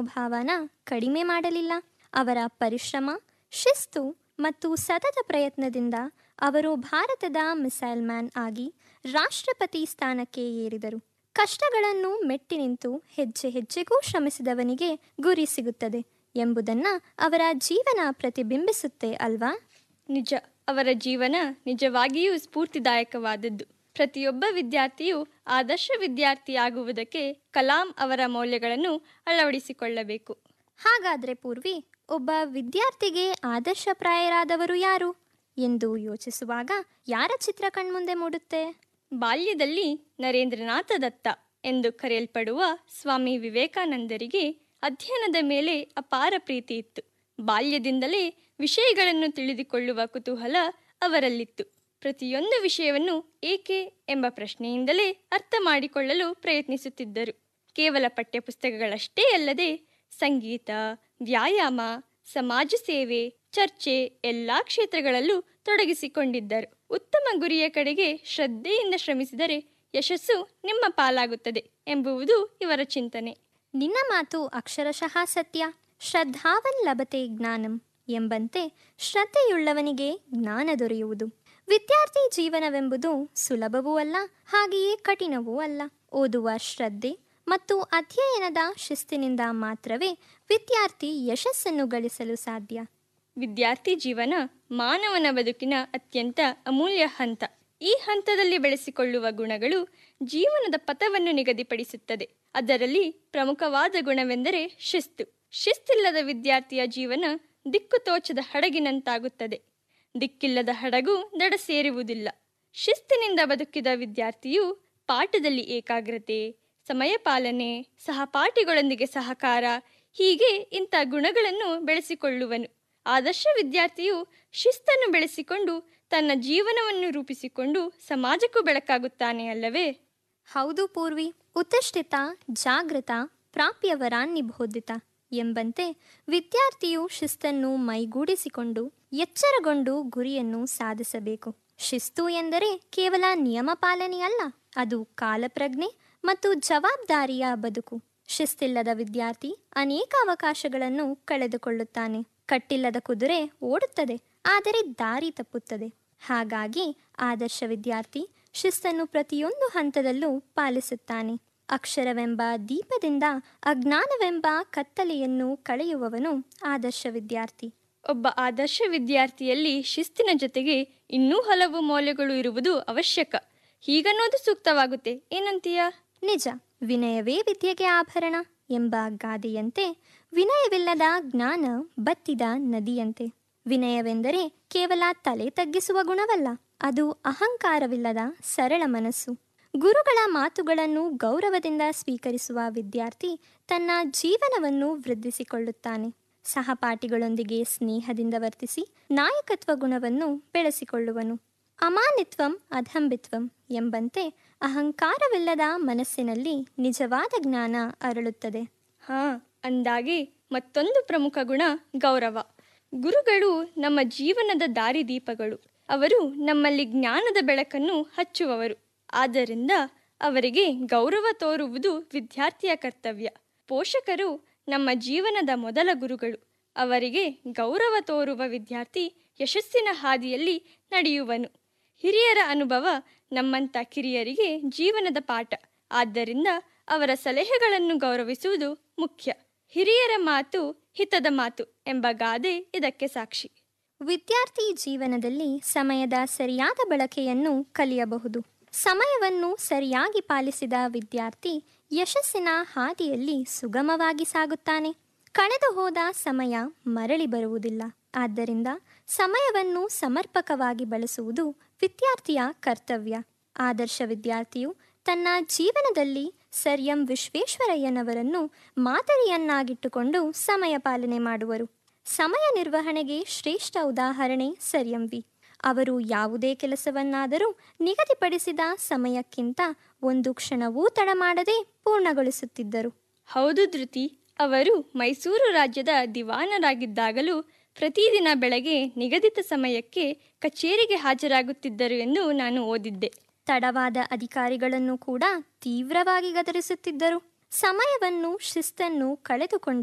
ಮನೋಭಾವನ ಕಡಿಮೆ ಮಾಡಲಿಲ್ಲ ಅವರ ಪರಿಶ್ರಮ ಶಿಸ್ತು ಮತ್ತು ಸತತ ಪ್ರಯತ್ನದಿಂದ ಅವರು ಭಾರತದ ಮಿಸೈಲ್ ಮ್ಯಾನ್ ಆಗಿ ರಾಷ್ಟ್ರಪತಿ ಸ್ಥಾನಕ್ಕೆ ಏರಿದರು ಕಷ್ಟಗಳನ್ನು ಮೆಟ್ಟಿ ನಿಂತು ಹೆಜ್ಜೆ ಹೆಜ್ಜೆಗೂ ಶ್ರಮಿಸಿದವನಿಗೆ ಗುರಿ ಸಿಗುತ್ತದೆ ಎಂಬುದನ್ನು ಅವರ ಜೀವನ ಪ್ರತಿಬಿಂಬಿಸುತ್ತೆ ಅಲ್ವಾ ನಿಜ ಅವರ ಜೀವನ ನಿಜವಾಗಿಯೂ ಸ್ಫೂರ್ತಿದಾಯಕವಾದದ್ದು ಪ್ರತಿಯೊಬ್ಬ ವಿದ್ಯಾರ್ಥಿಯು ಆದರ್ಶ ವಿದ್ಯಾರ್ಥಿಯಾಗುವುದಕ್ಕೆ ಕಲಾಂ ಅವರ ಮೌಲ್ಯಗಳನ್ನು ಅಳವಡಿಸಿಕೊಳ್ಳಬೇಕು ಹಾಗಾದ್ರೆ ಪೂರ್ವಿ ಒಬ್ಬ ವಿದ್ಯಾರ್ಥಿಗೆ ಆದರ್ಶಪ್ರಾಯರಾದವರು ಯಾರು ಎಂದು ಯೋಚಿಸುವಾಗ ಯಾರ ಚಿತ್ರ ಕಣ್ಮುಂದೆ ಮೂಡುತ್ತೆ ಬಾಲ್ಯದಲ್ಲಿ ನರೇಂದ್ರನಾಥ ದತ್ತ ಎಂದು ಕರೆಯಲ್ಪಡುವ ಸ್ವಾಮಿ ವಿವೇಕಾನಂದರಿಗೆ ಅಧ್ಯಯನದ ಮೇಲೆ ಅಪಾರ ಪ್ರೀತಿ ಇತ್ತು ಬಾಲ್ಯದಿಂದಲೇ ವಿಷಯಗಳನ್ನು ತಿಳಿದುಕೊಳ್ಳುವ ಕುತೂಹಲ ಅವರಲ್ಲಿತ್ತು ಪ್ರತಿಯೊಂದು ವಿಷಯವನ್ನು ಏಕೆ ಎಂಬ ಪ್ರಶ್ನೆಯಿಂದಲೇ ಅರ್ಥ ಮಾಡಿಕೊಳ್ಳಲು ಪ್ರಯತ್ನಿಸುತ್ತಿದ್ದರು ಕೇವಲ ಪಠ್ಯಪುಸ್ತಕಗಳಷ್ಟೇ ಅಲ್ಲದೆ ಸಂಗೀತ ವ್ಯಾಯಾಮ ಸಮಾಜ ಸೇವೆ ಚರ್ಚೆ ಎಲ್ಲ ಕ್ಷೇತ್ರಗಳಲ್ಲೂ ತೊಡಗಿಸಿಕೊಂಡಿದ್ದರು ಉತ್ತಮ ಗುರಿಯ ಕಡೆಗೆ ಶ್ರದ್ಧೆಯಿಂದ ಶ್ರಮಿಸಿದರೆ ಯಶಸ್ಸು ನಿಮ್ಮ ಪಾಲಾಗುತ್ತದೆ ಎಂಬುವುದು ಇವರ ಚಿಂತನೆ ನಿನ್ನ ಮಾತು ಅಕ್ಷರಶಃ ಸತ್ಯ ಶ್ರದ್ಧಾವನ್ ಲಭತೆ ಜ್ಞಾನಂ ಎಂಬಂತೆ ಶ್ರದ್ಧೆಯುಳ್ಳವನಿಗೆ ಜ್ಞಾನ ದೊರೆಯುವುದು ವಿದ್ಯಾರ್ಥಿ ಜೀವನವೆಂಬುದು ಸುಲಭವೂ ಅಲ್ಲ ಹಾಗೆಯೇ ಕಠಿಣವೂ ಅಲ್ಲ ಓದುವ ಶ್ರದ್ಧೆ ಮತ್ತು ಅಧ್ಯಯನದ ಶಿಸ್ತಿನಿಂದ ಮಾತ್ರವೇ ವಿದ್ಯಾರ್ಥಿ ಯಶಸ್ಸನ್ನು ಗಳಿಸಲು ಸಾಧ್ಯ ವಿದ್ಯಾರ್ಥಿ ಜೀವನ ಮಾನವನ ಬದುಕಿನ ಅತ್ಯಂತ ಅಮೂಲ್ಯ ಹಂತ ಈ ಹಂತದಲ್ಲಿ ಬೆಳೆಸಿಕೊಳ್ಳುವ ಗುಣಗಳು ಜೀವನದ ಪಥವನ್ನು ನಿಗದಿಪಡಿಸುತ್ತದೆ ಅದರಲ್ಲಿ ಪ್ರಮುಖವಾದ ಗುಣವೆಂದರೆ ಶಿಸ್ತು ಶಿಸ್ತಿಲ್ಲದ ವಿದ್ಯಾರ್ಥಿಯ ಜೀವನ ದಿಕ್ಕು ತೋಚದ ಹಡಗಿನಂತಾಗುತ್ತದೆ ದಿಕ್ಕಿಲ್ಲದ ಹಡಗು ದಡ ಸೇರುವುದಿಲ್ಲ ಶಿಸ್ತಿನಿಂದ ಬದುಕಿದ ವಿದ್ಯಾರ್ಥಿಯು ಪಾಠದಲ್ಲಿ ಏಕಾಗ್ರತೆ ಸಮಯ ಪಾಲನೆ ಸಹಪಾಠಿಗಳೊಂದಿಗೆ ಸಹಕಾರ ಹೀಗೆ ಇಂಥ ಗುಣಗಳನ್ನು ಬೆಳೆಸಿಕೊಳ್ಳುವನು ಆದರ್ಶ ವಿದ್ಯಾರ್ಥಿಯು ಶಿಸ್ತನ್ನು ಬೆಳೆಸಿಕೊಂಡು ತನ್ನ ಜೀವನವನ್ನು ರೂಪಿಸಿಕೊಂಡು ಸಮಾಜಕ್ಕೂ ಬೆಳಕಾಗುತ್ತಾನೆ ಅಲ್ಲವೇ ಹೌದು ಪೂರ್ವಿ ಉತ್ತಿಷ್ಠಿತ ಜಾಗೃತ ಪ್ರಾಪ್ಯವರಾನ್ ನಿಬೋಧಿತ ಎಂಬಂತೆ ವಿದ್ಯಾರ್ಥಿಯು ಶಿಸ್ತನ್ನು ಮೈಗೂಡಿಸಿಕೊಂಡು ಎಚ್ಚರಗೊಂಡು ಗುರಿಯನ್ನು ಸಾಧಿಸಬೇಕು ಶಿಸ್ತು ಎಂದರೆ ಕೇವಲ ನಿಯಮ ಪಾಲನೆಯಲ್ಲ ಅದು ಕಾಲಪ್ರಜ್ಞೆ ಮತ್ತು ಜವಾಬ್ದಾರಿಯ ಬದುಕು ಶಿಸ್ತಿಲ್ಲದ ವಿದ್ಯಾರ್ಥಿ ಅನೇಕ ಅವಕಾಶಗಳನ್ನು ಕಳೆದುಕೊಳ್ಳುತ್ತಾನೆ ಕಟ್ಟಿಲ್ಲದ ಕುದುರೆ ಓಡುತ್ತದೆ ಆದರೆ ದಾರಿ ತಪ್ಪುತ್ತದೆ ಹಾಗಾಗಿ ಆದರ್ಶ ವಿದ್ಯಾರ್ಥಿ ಶಿಸ್ತನ್ನು ಪ್ರತಿಯೊಂದು ಹಂತದಲ್ಲೂ ಪಾಲಿಸುತ್ತಾನೆ ಅಕ್ಷರವೆಂಬ ದೀಪದಿಂದ ಅಜ್ಞಾನವೆಂಬ ಕತ್ತಲೆಯನ್ನು ಕಳೆಯುವವನು ಆದರ್ಶ ವಿದ್ಯಾರ್ಥಿ ಒಬ್ಬ ಆದರ್ಶ ವಿದ್ಯಾರ್ಥಿಯಲ್ಲಿ ಶಿಸ್ತಿನ ಜೊತೆಗೆ ಇನ್ನೂ ಹಲವು ಮೌಲ್ಯಗಳು ಇರುವುದು ಅವಶ್ಯಕ ಹೀಗನ್ನೋದು ಸೂಕ್ತವಾಗುತ್ತೆ ಏನಂತೀಯ ನಿಜ ವಿನಯವೇ ವಿದ್ಯೆಗೆ ಆಭರಣ ಎಂಬ ಗಾದೆಯಂತೆ ವಿನಯವಿಲ್ಲದ ಜ್ಞಾನ ಬತ್ತಿದ ನದಿಯಂತೆ ವಿನಯವೆಂದರೆ ಕೇವಲ ತಲೆ ತಗ್ಗಿಸುವ ಗುಣವಲ್ಲ ಅದು ಅಹಂಕಾರವಿಲ್ಲದ ಸರಳ ಮನಸ್ಸು ಗುರುಗಳ ಮಾತುಗಳನ್ನು ಗೌರವದಿಂದ ಸ್ವೀಕರಿಸುವ ವಿದ್ಯಾರ್ಥಿ ತನ್ನ ಜೀವನವನ್ನು ವೃದ್ಧಿಸಿಕೊಳ್ಳುತ್ತಾನೆ ಸಹಪಾಠಿಗಳೊಂದಿಗೆ ಸ್ನೇಹದಿಂದ ವರ್ತಿಸಿ ನಾಯಕತ್ವ ಗುಣವನ್ನು ಬೆಳೆಸಿಕೊಳ್ಳುವನು ಅಮಾನಿತ್ವಂ ಅಧಂಬಿತ್ವಂ ಎಂಬಂತೆ ಅಹಂಕಾರವಿಲ್ಲದ ಮನಸ್ಸಿನಲ್ಲಿ ನಿಜವಾದ ಜ್ಞಾನ ಅರಳುತ್ತದೆ ಹಾ ಅಂದಾಗೆ ಮತ್ತೊಂದು ಪ್ರಮುಖ ಗುಣ ಗೌರವ ಗುರುಗಳು ನಮ್ಮ ಜೀವನದ ದಾರಿದೀಪಗಳು ಅವರು ನಮ್ಮಲ್ಲಿ ಜ್ಞಾನದ ಬೆಳಕನ್ನು ಹಚ್ಚುವವರು ಆದ್ದರಿಂದ ಅವರಿಗೆ ಗೌರವ ತೋರುವುದು ವಿದ್ಯಾರ್ಥಿಯ ಕರ್ತವ್ಯ ಪೋಷಕರು ನಮ್ಮ ಜೀವನದ ಮೊದಲ ಗುರುಗಳು ಅವರಿಗೆ ಗೌರವ ತೋರುವ ವಿದ್ಯಾರ್ಥಿ ಯಶಸ್ಸಿನ ಹಾದಿಯಲ್ಲಿ ನಡೆಯುವನು ಹಿರಿಯರ ಅನುಭವ ನಮ್ಮಂಥ ಕಿರಿಯರಿಗೆ ಜೀವನದ ಪಾಠ ಆದ್ದರಿಂದ ಅವರ ಸಲಹೆಗಳನ್ನು ಗೌರವಿಸುವುದು ಮುಖ್ಯ ಹಿರಿಯರ ಮಾತು ಹಿತದ ಮಾತು ಎಂಬ ಗಾದೆ ಇದಕ್ಕೆ ಸಾಕ್ಷಿ ವಿದ್ಯಾರ್ಥಿ ಜೀವನದಲ್ಲಿ ಸಮಯದ ಸರಿಯಾದ ಬಳಕೆಯನ್ನು ಕಲಿಯಬಹುದು ಸಮಯವನ್ನು ಸರಿಯಾಗಿ ಪಾಲಿಸಿದ ವಿದ್ಯಾರ್ಥಿ ಯಶಸ್ಸಿನ ಹಾದಿಯಲ್ಲಿ ಸುಗಮವಾಗಿ ಸಾಗುತ್ತಾನೆ ಕಳೆದು ಹೋದ ಸಮಯ ಮರಳಿ ಬರುವುದಿಲ್ಲ ಆದ್ದರಿಂದ ಸಮಯವನ್ನು ಸಮರ್ಪಕವಾಗಿ ಬಳಸುವುದು ವಿದ್ಯಾರ್ಥಿಯ ಕರ್ತವ್ಯ ಆದರ್ಶ ವಿದ್ಯಾರ್ಥಿಯು ತನ್ನ ಜೀವನದಲ್ಲಿ ಸರ್ ಎಂ ವಿಶ್ವೇಶ್ವರಯ್ಯನವರನ್ನು ಮಾದರಿಯನ್ನಾಗಿಟ್ಟುಕೊಂಡು ಸಮಯ ಪಾಲನೆ ಮಾಡುವರು ಸಮಯ ನಿರ್ವಹಣೆಗೆ ಶ್ರೇಷ್ಠ ಉದಾಹರಣೆ ಸರ್ ಎಂ ವಿ ಅವರು ಯಾವುದೇ ಕೆಲಸವನ್ನಾದರೂ ನಿಗದಿಪಡಿಸಿದ ಸಮಯಕ್ಕಿಂತ ಒಂದು ಕ್ಷಣವೂ ತಡ ಮಾಡದೆ ಪೂರ್ಣಗೊಳಿಸುತ್ತಿದ್ದರು ಹೌದು ಧೃತಿ ಅವರು ಮೈಸೂರು ರಾಜ್ಯದ ದಿವಾನರಾಗಿದ್ದಾಗಲೂ ಪ್ರತಿದಿನ ಬೆಳಗ್ಗೆ ನಿಗದಿತ ಸಮಯಕ್ಕೆ ಕಚೇರಿಗೆ ಹಾಜರಾಗುತ್ತಿದ್ದರು ಎಂದು ನಾನು ಓದಿದ್ದೆ ತಡವಾದ ಅಧಿಕಾರಿಗಳನ್ನು ಕೂಡ ತೀವ್ರವಾಗಿ ಗದರಿಸುತ್ತಿದ್ದರು ಸಮಯವನ್ನು ಶಿಸ್ತನ್ನು ಕಳೆದುಕೊಂಡ